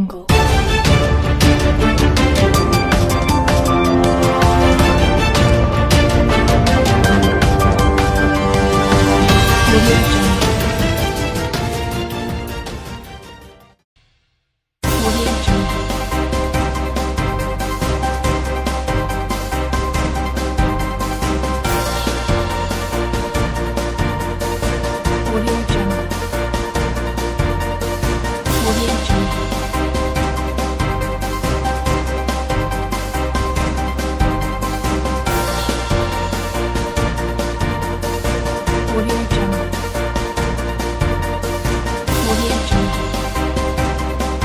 Jungle. Audio Jungle. Audio Jungle. Audio Jungle. Audio Jungle. Audio Jungle. Audio Jungle.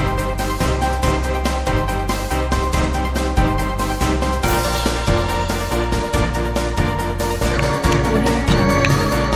Audio Jungle.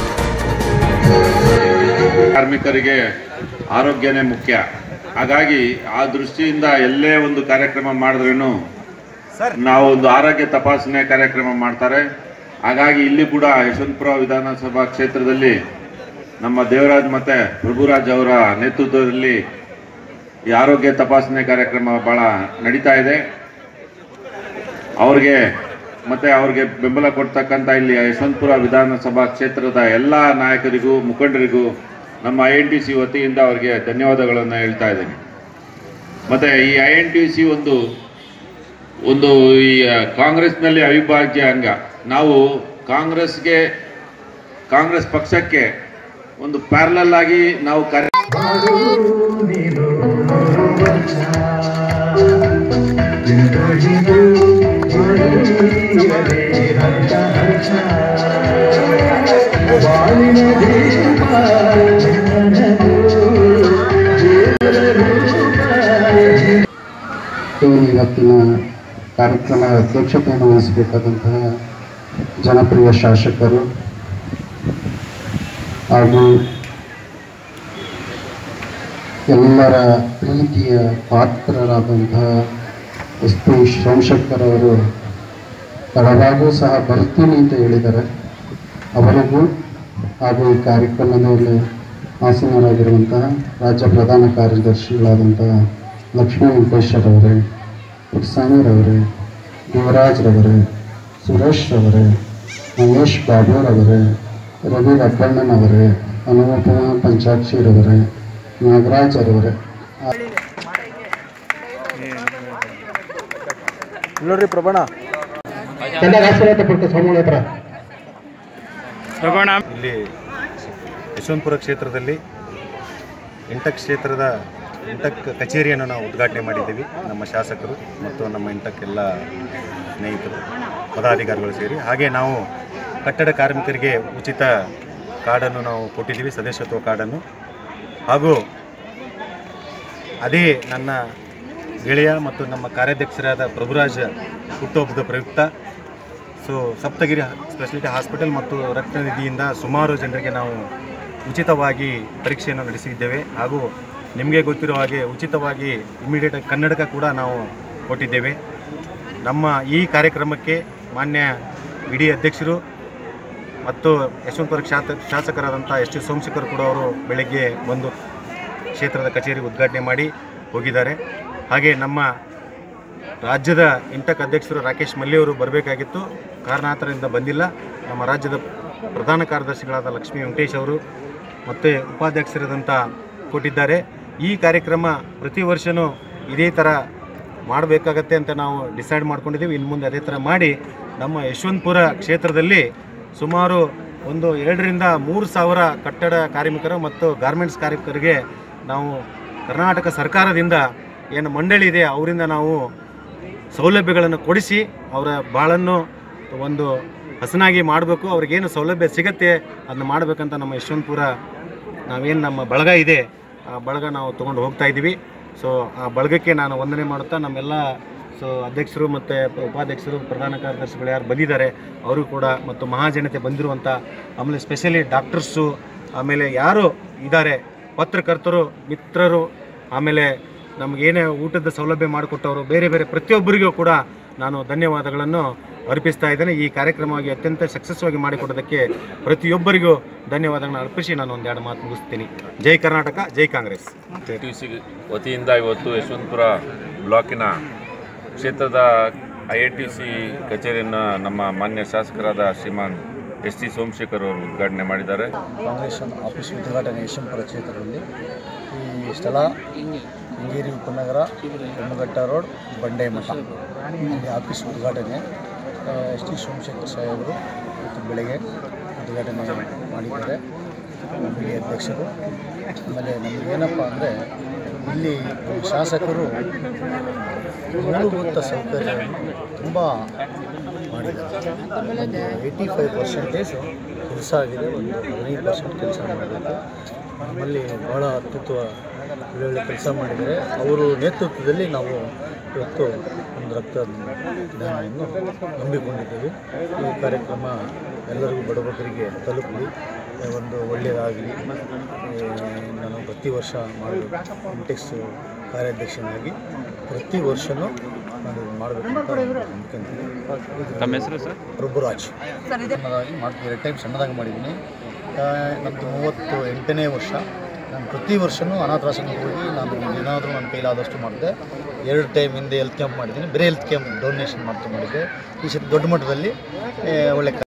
ಕಾರ್ಮಿಕರಿಗೆ ಆರೋಗ್ಯನೇ ಮುಖ್ಯ ಹಾಗಾಗಿ ಆ ದೃಷ್ಟಿಯಿಂದ ಎಲ್ಲೇ ಒಂದು ಕಾರ್ಯಕ್ರಮ ಮಾಡಿದ್ರೂ ನಾವು ಒಂದು ಆರೋಗ್ಯ ತಪಾಸಣೆ ಕಾರ್ಯಕ್ರಮ ಮಾಡ್ತಾರೆ ಹಾಗಾಗಿ ಇಲ್ಲಿ ಕೂಡ ಯಶವಂತಪುರ ವಿಧಾನಸಭಾ ಕ್ಷೇತ್ರದಲ್ಲಿ ನಮ್ಮ ದೇವರಾಜ್ ಮತ್ತೆ ಪ್ರಭುರಾಜ್ ಅವರ ನೇತೃತ್ವದಲ್ಲಿ ಈ ಆರೋಗ್ಯ ತಪಾಸಣೆ ಕಾರ್ಯಕ್ರಮ ಬಹಳ ನಡೀತಾ ಇದೆ ಅವ್ರಿಗೆ ಮತ್ತೆ ಅವ್ರಿಗೆ ಬೆಂಬಲ ಕೊಡ್ತಕ್ಕಂಥ ಇಲ್ಲಿ ಯಶವಂತಪುರ ವಿಧಾನಸಭಾ ಕ್ಷೇತ್ರದ ಎಲ್ಲ ನಾಯಕರಿಗೂ ಮುಖಂಡರಿಗೂ ನಮ್ಮ ಐ ಎನ್ ಟಿ ಸಿ ವತಿಯಿಂದ ಅವರಿಗೆ ಧನ್ಯವಾದಗಳನ್ನು ಹೇಳ್ತಾ ಇದ್ದೇನೆ ಮತ್ತೆ ಈ ಐ ಎನ್ ಟಿ ಸಿ ಒಂದು ಒಂದು ಈ ಕಾಂಗ್ರೆಸ್ನಲ್ಲಿ ಅವಿಭಾಜ್ಯ ಅಂಗ ನಾವು ಕಾಂಗ್ರೆಸ್ಗೆ ಕಾಂಗ್ರೆಸ್ ಪಕ್ಷಕ್ಕೆ ಒಂದು ಪ್ಯಾರಲಲ್ ಆಗಿ ನಾವು ಕರೆ ಏನು ಇವತ್ತಿನ ಕಾರ್ಯಕ್ರಮ ಅಧ್ಯಕ್ಷತೆಯನ್ನು ವಹಿಸಬೇಕಾದಂತಹ ಜನಪ್ರಿಯ ಶಾಸಕರು ಹಾಗೂ ಎಲ್ಲರ ಪ್ರೀತಿಯ ಪಾತ್ರರಾದಂತಹ ಎಸ್ ಪಿ ಸೋಮಶೇಖರ್ ಅವರು ತಡವಾಗೂ ಸಹ ಬರ್ತೀನಿ ಅಂತ ಹೇಳಿದ್ದಾರೆ ಅವರಿಗೂ ಹಾಗೂ ಈ ಕಾರ್ಯಕ್ರಮದಲ್ಲಿ ಆಸೀನರಾಗಿರುವಂತಹ ರಾಜ್ಯ ಪ್ರಧಾನ ಕಾರ್ಯದರ್ಶಿಗಳಾದಂತಹ ಲಕ್ಷ್ಮೀ ವೆಂಕಟೇಶ್ವರ ಅವರೇ ಪುಟ್ಸಾಮಿರವರೇ ಯುವರಾಜ್ರವರೇ ಸುರೇಶ್ ರವರೇ ಮಹೇಶ್ ಬಾಬುರವರೇ ರವಿ ರಬ್ಬಣ್ಣನವರೇ ಅನುಪಮ ಪಂಚಾಕ್ಷಿರವರೇ ನಾಗರಾಜ್ ಅವರೇ ನೋಡ್ರಿ ಪ್ರಭಣ ಎಲ್ಲ ಆಶೀರ್ವಾದ ಪಟ್ಟು ಸ್ವಾಮಿ ಹತ್ರ ಇಲ್ಲಿ ಯಶವಂತಪುರ ಕ್ಷೇತ್ರದಲ್ಲಿ ಇಂಟಕ್ ಕ್ಷೇತ್ರದ ಇಂಟಕ್ ಕಚೇರಿಯನ್ನು ನಾವು ಉದ್ಘಾಟನೆ ಮಾಡಿದ್ದೀವಿ ನಮ್ಮ ಶಾಸಕರು ಮತ್ತು ನಮ್ಮ ಇಂಟಕ್ ಎಲ್ಲ ಸ್ನೇಹಿತರು ಪದಾಧಿಕಾರಿಗಳು ಸೇರಿ ಹಾಗೆ ನಾವು ಕಟ್ಟಡ ಕಾರ್ಮಿಕರಿಗೆ ಉಚಿತ ಕಾರ್ಡನ್ನು ನಾವು ಕೊಟ್ಟಿದ್ದೀವಿ ಸದಸ್ಯತ್ವ ಕಾರ್ಡನ್ನು ಹಾಗೂ ಅದೇ ನನ್ನ ಗೆಳೆಯ ಮತ್ತು ನಮ್ಮ ಕಾರ್ಯಾಧ್ಯಕ್ಷರಾದ ಪ್ರಭುರಾಜ್ ಹುಟ್ಟುಹಬ್ಬದ ಪ್ರಯುಕ್ತ ಸೊ ಸಪ್ತಗಿರಿ ಸ್ಪೆಷಾಲಿಟಿ ಹಾಸ್ಪಿಟಲ್ ಮತ್ತು ರಕ್ತನಿಧಿಯಿಂದ ಸುಮಾರು ಜನರಿಗೆ ನಾವು ಉಚಿತವಾಗಿ ಪರೀಕ್ಷೆಯನ್ನು ನಡೆಸಿದ್ದೇವೆ ಹಾಗೂ ನಿಮಗೆ ಗೊತ್ತಿರೋ ಹಾಗೆ ಉಚಿತವಾಗಿ ಇಮಿಡಿಯೇಟ್ ಕನ್ನಡಕ ಕೂಡ ನಾವು ಕೊಟ್ಟಿದ್ದೇವೆ ನಮ್ಮ ಈ ಕಾರ್ಯಕ್ರಮಕ್ಕೆ ಮಾನ್ಯ ಇಡೀ ಅಧ್ಯಕ್ಷರು ಮತ್ತು ಯಶವಂತಪುರ ಶಾತ ಶಾಸಕರಾದಂಥ ಎಸ್ ಟಿ ಸೋಮಶೇಖರ್ ಕೂಡ ಅವರು ಬೆಳಗ್ಗೆ ಬಂದು ಕ್ಷೇತ್ರದ ಕಚೇರಿ ಉದ್ಘಾಟನೆ ಮಾಡಿ ಹೋಗಿದ್ದಾರೆ ಹಾಗೆ ನಮ್ಮ ರಾಜ್ಯದ ಇಂಟಕ್ ಅಧ್ಯಕ್ಷರು ರಾಕೇಶ್ ಮಲ್ಲಿ ಅವರು ಬರಬೇಕಾಗಿತ್ತು ಕಾರಣಾಂತರದಿಂದ ಬಂದಿಲ್ಲ ನಮ್ಮ ರಾಜ್ಯದ ಪ್ರಧಾನ ಕಾರ್ಯದರ್ಶಿಗಳಾದ ಲಕ್ಷ್ಮೀ ವೆಂಕಟೇಶ್ ಅವರು ಮತ್ತು ಉಪಾಧ್ಯಕ್ಷರಾದಂಥ ಕೊಟ್ಟಿದ್ದಾರೆ ಈ ಕಾರ್ಯಕ್ರಮ ಪ್ರತಿ ವರ್ಷವೂ ಇದೇ ಥರ ಮಾಡಬೇಕಾಗತ್ತೆ ಅಂತ ನಾವು ಡಿಸೈಡ್ ಮಾಡ್ಕೊಂಡಿದ್ದೀವಿ ಇನ್ನು ಮುಂದೆ ಅದೇ ಥರ ಮಾಡಿ ನಮ್ಮ ಯಶವಂತಪುರ ಕ್ಷೇತ್ರದಲ್ಲಿ ಸುಮಾರು ಒಂದು ಎರಡರಿಂದ ಮೂರು ಸಾವಿರ ಕಟ್ಟಡ ಕಾರ್ಮಿಕರು ಮತ್ತು ಗಾರ್ಮೆಂಟ್ಸ್ ಕಾರ್ಮಿಕರಿಗೆ ನಾವು ಕರ್ನಾಟಕ ಸರ್ಕಾರದಿಂದ ಏನು ಮಂಡಳಿ ಇದೆ ಅವರಿಂದ ನಾವು ಸೌಲಭ್ಯಗಳನ್ನು ಕೊಡಿಸಿ ಅವರ ಬಾಳನ್ನು ಒಂದು ಹಸನಾಗಿ ಮಾಡಬೇಕು ಅವ್ರಿಗೇನು ಸೌಲಭ್ಯ ಸಿಗತ್ತೆ ಅದನ್ನ ಮಾಡಬೇಕಂತ ನಮ್ಮ ಯಶವಂತಪುರ ನಾವೇನು ನಮ್ಮ ಬಳಗ ಇದೆ ಆ ಬಳಗ ನಾವು ತೊಗೊಂಡು ಹೋಗ್ತಾ ಇದ್ದೀವಿ ಸೊ ಆ ಬಳಗಕ್ಕೆ ನಾನು ವಂದನೆ ಮಾಡುತ್ತಾ ನಮ್ಮೆಲ್ಲ ಸೊ ಅಧ್ಯಕ್ಷರು ಮತ್ತು ಉಪಾಧ್ಯಕ್ಷರು ಪ್ರಧಾನ ಕಾರ್ಯದರ್ಶಿಗಳು ಯಾರು ಬಂದಿದ್ದಾರೆ ಅವರು ಕೂಡ ಮತ್ತು ಮಹಾಜನತೆ ಬಂದಿರುವಂಥ ಆಮೇಲೆ ಸ್ಪೆಷಲಿ ಡಾಕ್ಟರ್ಸು ಆಮೇಲೆ ಯಾರು ಇದ್ದಾರೆ ಪತ್ರಕರ್ತರು ಮಿತ್ರರು ಆಮೇಲೆ ನಮಗೇನೇ ಊಟದ ಸೌಲಭ್ಯ ಮಾಡಿಕೊಟ್ಟವರು ಬೇರೆ ಬೇರೆ ಪ್ರತಿಯೊಬ್ಬರಿಗೂ ಕೂಡ ನಾನು ಧನ್ಯವಾದಗಳನ್ನು ಅರ್ಪಿಸ್ತಾ ಇದ್ದೇನೆ ಈ ಕಾರ್ಯಕ್ರಮವಾಗಿ ಅತ್ಯಂತ ಸಕ್ಸಸ್ವಾಗಿ ಮಾಡಿಕೊಡೋದಕ್ಕೆ ಪ್ರತಿಯೊಬ್ಬರಿಗೂ ಧನ್ಯವಾದಗಳನ್ನು ಅರ್ಪಿಸಿ ನಾನು ಒಂದೆರಡು ಮಾತು ಮುಗಿಸ್ತೀನಿ ಜೈ ಕರ್ನಾಟಕ ಜೈ ಕಾಂಗ್ರೆಸ್ ಟಿ ಸಿ ವತಿಯಿಂದ ಇವತ್ತು ಯಶವಂತಪುರ ಬ್ಲಾಕಿನ ಕ್ಷೇತ್ರದ ಐ ಐ ಟಿ ಸಿ ಕಚೇರಿಯನ್ನು ನಮ್ಮ ಮಾನ್ಯ ಶಾಸಕರಾದ ಶ್ರೀಮಾನ್ ಎಸ್ ಟಿ ಸೋಮಶೇಖರ್ ಅವರು ಉದ್ಘಾಟನೆ ಮಾಡಿದ್ದಾರೆ ಕಾಂಗ್ರೆಸ್ ಆಫೀಸ್ ಉದ್ಘಾಟನೆ ಯಶವಂತಪುರ ಕ್ಷೇತ್ರದಲ್ಲಿ ಈ ಸ್ಥಳ ಹಿಂಗೇರಿ ಉಪನಗರ ಹೆಮ್ಮಘಟ್ಟ ರೋಡ್ ಬಂಡೆ ಮಠ ಇಲ್ಲಿ ಆಫೀಸ್ ಉದ್ಘಾಟನೆ ಎಸ್ ಟಿ ಸೋಮಶೇಖರ್ ಸಾಹೇಬರು ಇವತ್ತು ಬೆಳಗ್ಗೆ ಉದ್ಘಾಟನೆ ಮಾಡಿದ್ದಾರೆ ಬಿಡಿ ಅಧ್ಯಕ್ಷರು ಆಮೇಲೆ ನಮಗೇನಪ್ಪ ಅಂದರೆ ಇಲ್ಲಿ ಶಾಸಕರು ಮೂಲಭೂತ ಸೌಕರ್ಯವನ್ನು ತುಂಬ ಮಾಡಿದ್ದಾರೆ ಒಂದು ಏಯ್ಟಿ ಫೈವ್ ಪರ್ಸೆಂಟೇಜ್ ಕೆಲಸ ಆಗಿದೆ ಒಂದು ಹದಿನೈದು ಪರ್ಸೆಂಟ್ ಕೆಲಸ ಮಾಡಬೇಕು ನಮ್ಮಲ್ಲಿ ಭಾಳ ಅತ್ಯುತ್ತಮ ಒಳ್ಳೊಳ್ಳೆ ಕೆಲಸ ಮಾಡಿದರೆ ಅವರು ನೇತೃತ್ವದಲ್ಲಿ ನಾವು ಇವತ್ತು ಒಂದು ರಕ್ತದಾನವನ್ನು ನಂಬಿಕೊಂಡಿದ್ದೇವೆ ಈ ಕಾರ್ಯಕ್ರಮ ಎಲ್ಲರಿಗೂ ಬಡಬಗರಿಗೆ ತಲುಪಲಿ ಒಂದು ಒಳ್ಳೆಯದಾಗಲಿ ನಾನು ಪ್ರತಿ ವರ್ಷ ಮಾಡಬೇಕು ಇಂಟೆಕ್ಸ್ ಕಾರ್ಯಾಧ್ಯಕ್ಷನಾಗಿ ಪ್ರತಿ ವರ್ಷವೂ ನಾನು ಮಾಡಬೇಕು ಅಂತ ಅಂದ್ಕೊಂತೀನಿ ತಮ್ಮ ಹೆಸರು ಸರ್ ಪ್ರಭುರಾಜ್ ಸಣ್ಣದಾಗಿ ಮಾಡ್ತೀನಿ ಎರಡು ಟೈಮ್ ಸಣ್ಣದಾಗಿ ಮಾಡಿದ್ದೀನಿ ಆ, ನಮ್ಮದು ಮೂವತ್ತು ಎಂಟನೇ ವರ್ಷ ನಾನು ಪ್ರತಿ ವರ್ಷವೂ ಅನಾಥಾಶ್ರಮಕ್ಕೆ ಹೋಗಿ ನಾನು ಏನಾದರೂ ನನ್ನ ಕೈಲಾದಷ್ಟು ಮಾಡಿದೆ ಎರಡು ಟೈಮ್ ಹಿಂದೆ ಹೆಲ್ತ್ ಕ್ಯಾಂಪ್ ಮಾಡಿದ್ದೀನಿ ಬೇರೆ ಹೆಲ್ತ್ ಕ್ಯಾಂಪ್ ಡೊನೇಷನ್ ಮಾಡ್ತಾ ಮಾಡಿದ್ದೆ ಈ ಸತಿ ದೊಡ್ಡ ಮಟ್ಟದಲ್ಲಿ ಆ, ಒಳ್ಳೆ